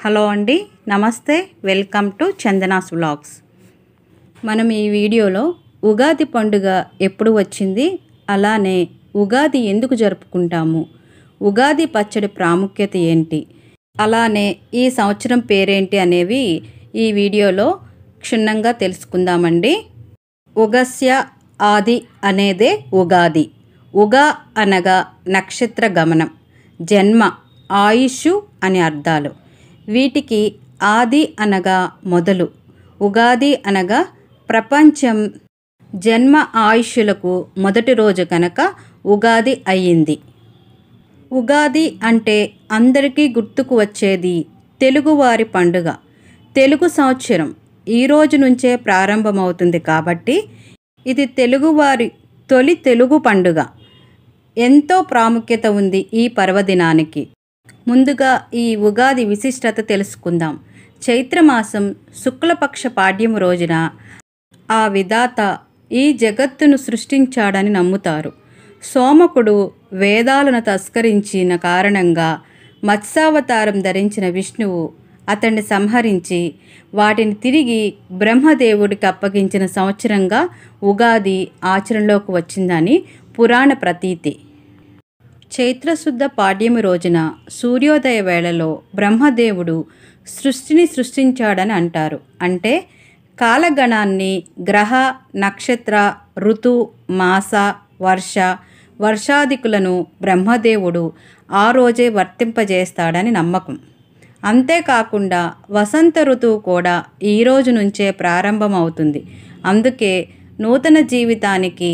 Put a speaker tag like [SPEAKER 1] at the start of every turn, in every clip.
[SPEAKER 1] hello అండి నమస్తే welcome to Chandana's vlogs మనం ఈ వీడియోలో ఉగాది పండుగ ఎప్పుడు వచ్చింది అలానే ఉగాది ఎందుకు జరుపుకుంటాము ఉగాది పచ్చడి ప్రాముఖ్యత ఏంటి అలానే ఈ సంవత్సరం పేరేంటి అనేవి ఈ వీడియోలో క్షుణ్ణంగా తెలుసుకుందామండి ఉగస్య ఆది అనేదే ఉగాది ఉగా అనగా నక్షత్ర గమనం జన్మ ఆయుష్ అని అర్థాలు వీటికి ఆది అనగా మొదలు ఉగాది అనగా ప్రపంచం జన్మ ఆయుష్యులకు మొదటి రోజు కనుక ఉగాది అయ్యింది ఉగాది అంటే అందరికీ గుర్తుకు వచ్చేది తెలుగువారి పండుగ తెలుగు సంవత్సరం ఈ రోజు నుంచే ప్రారంభమవుతుంది కాబట్టి ఇది తెలుగువారి తొలి తెలుగు పండుగ ఎంతో ప్రాముఖ్యత ఉంది ఈ పర్వదినానికి ముందుగా ఈ ఉగాది విశిష్టత తెలుసుకుందాం చైత్రమాసం శుక్లపక్ష పాడ్యం రోజున ఆ విధాత ఈ జగత్తును సృష్టించాడని నమ్ముతారు సోమకుడు వేదాలను తస్కరించిన కారణంగా మత్స్యావతారం ధరించిన విష్ణువు అతన్ని సంహరించి వాటిని తిరిగి బ్రహ్మదేవుడికి అప్పగించిన సంవత్సరంగా ఉగాది ఆచరణలోకి వచ్చిందని పురాణ ప్రతీతి చైత్రశుద్ధ పాడ్యమి రోజున సూర్యోదయ వేళలో బ్రహ్మదేవుడు సృష్టిని సృష్టించాడని అంటారు అంటే కాలగణాన్ని గ్రహ నక్షత్ర ఋతు మాస వర్ష వర్షాదికులను బ్రహ్మదేవుడు ఆ రోజే వర్తింపజేస్తాడని నమ్మకం అంతేకాకుండా వసంత ఋతువు కూడా ఈ రోజు నుంచే ప్రారంభమవుతుంది అందుకే నూతన జీవితానికి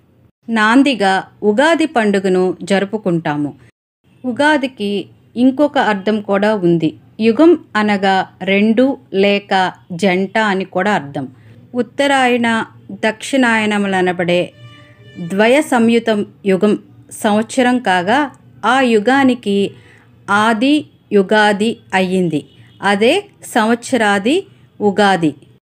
[SPEAKER 1] నాందిగా ఉగాది పండుగను జరుపుకుంటాము ఉగాదికి ఇంకొక అర్థం కూడా ఉంది యుగం అనగా రెండు లేక జంట అని కూడా అర్థం ఉత్తరాయణ దక్షిణాయనములనబడే ద్వయ సంయుతం యుగం సంవత్సరం కాగా ఆ యుగానికి ఆది యుగాది అయ్యింది అదే సంవత్సరాది ఉగాది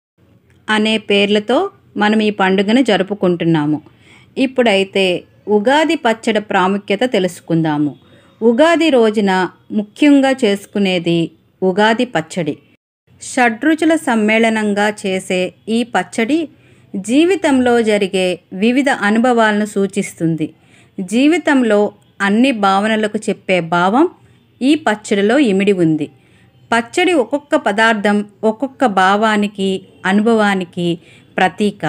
[SPEAKER 1] అనే పేర్లతో మనం ఈ పండుగను జరుపుకుంటున్నాము ఇప్పుడైతే ఉగాది పచ్చడి ప్రాముఖ్యత తెలుసుకుందాము ఉగాది రోజున ముఖ్యంగా చేసుకునేది ఉగాది పచ్చడి షడ్రుచుల సమ్మేళనంగా చేసే ఈ పచ్చడి జీవితంలో జరిగే వివిధ అనుభవాలను సూచిస్తుంది జీవితంలో అన్ని భావనలకు చెప్పే భావం ఈ పచ్చడిలో ఇమిడి ఉంది పచ్చడి ఒక్కొక్క పదార్థం ఒక్కొక్క భావానికి అనుభవానికి ప్రతీక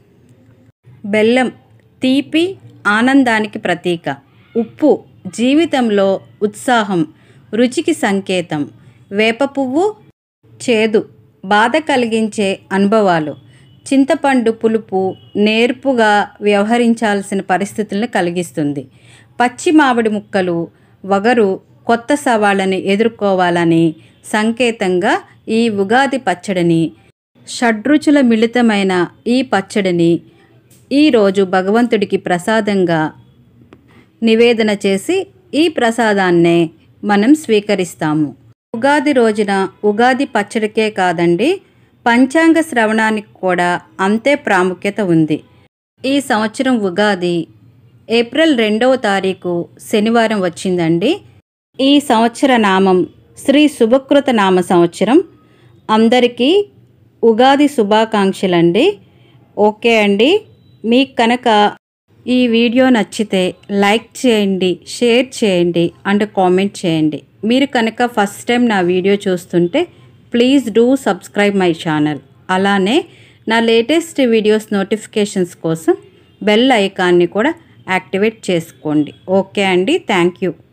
[SPEAKER 1] బెల్లం తీపి ఆనందానికి ప్రతీక ఉప్పు జీవితంలో ఉత్సాహం రుచికి సంకేతం వేప పువ్వు చేదు బాధ కలిగించే అనుభవాలు చింతపండు పులుపు నేర్పుగా వ్యవహరించాల్సిన పరిస్థితులను కలిగిస్తుంది పచ్చి మామిడి ముక్కలు వగరు కొత్త సవాళ్ళని ఎదుర్కోవాలని సంకేతంగా ఈ ఉగాది పచ్చడిని షడ్రుచుల మిళితమైన ఈ పచ్చడిని ఈరోజు భగవంతుడికి ప్రసాదంగా నివేదన చేసి ఈ ప్రసాదాన్నే మనం స్వీకరిస్తాము ఉగాది రోజున ఉగాది పచ్చడికే కాదండి పంచాంగ శ్రవణానికి కూడా అంతే ప్రాముఖ్యత ఉంది ఈ సంవత్సరం ఉగాది ఏప్రిల్ రెండవ తారీఖు శనివారం వచ్చిందండి ఈ సంవత్సర నామం శ్రీ శుభకృత నామ సంవత్సరం అందరికీ ఉగాది శుభాకాంక్షలండి ఓకే అండి మీకు కనుక ఈ వీడియో నచ్చితే లైక్ చేయండి షేర్ చేయండి అండ్ కామెంట్ చేయండి మీరు కనుక ఫస్ట్ టైం నా వీడియో చూస్తుంటే please do subscribe my channel అలానే నా లేటెస్ట్ వీడియోస్ నోటిఫికేషన్స్ కోసం బెల్ ఐకాన్ని కూడా యాక్టివేట్ చేసుకోండి ఓకే అండి థ్యాంక్ యూ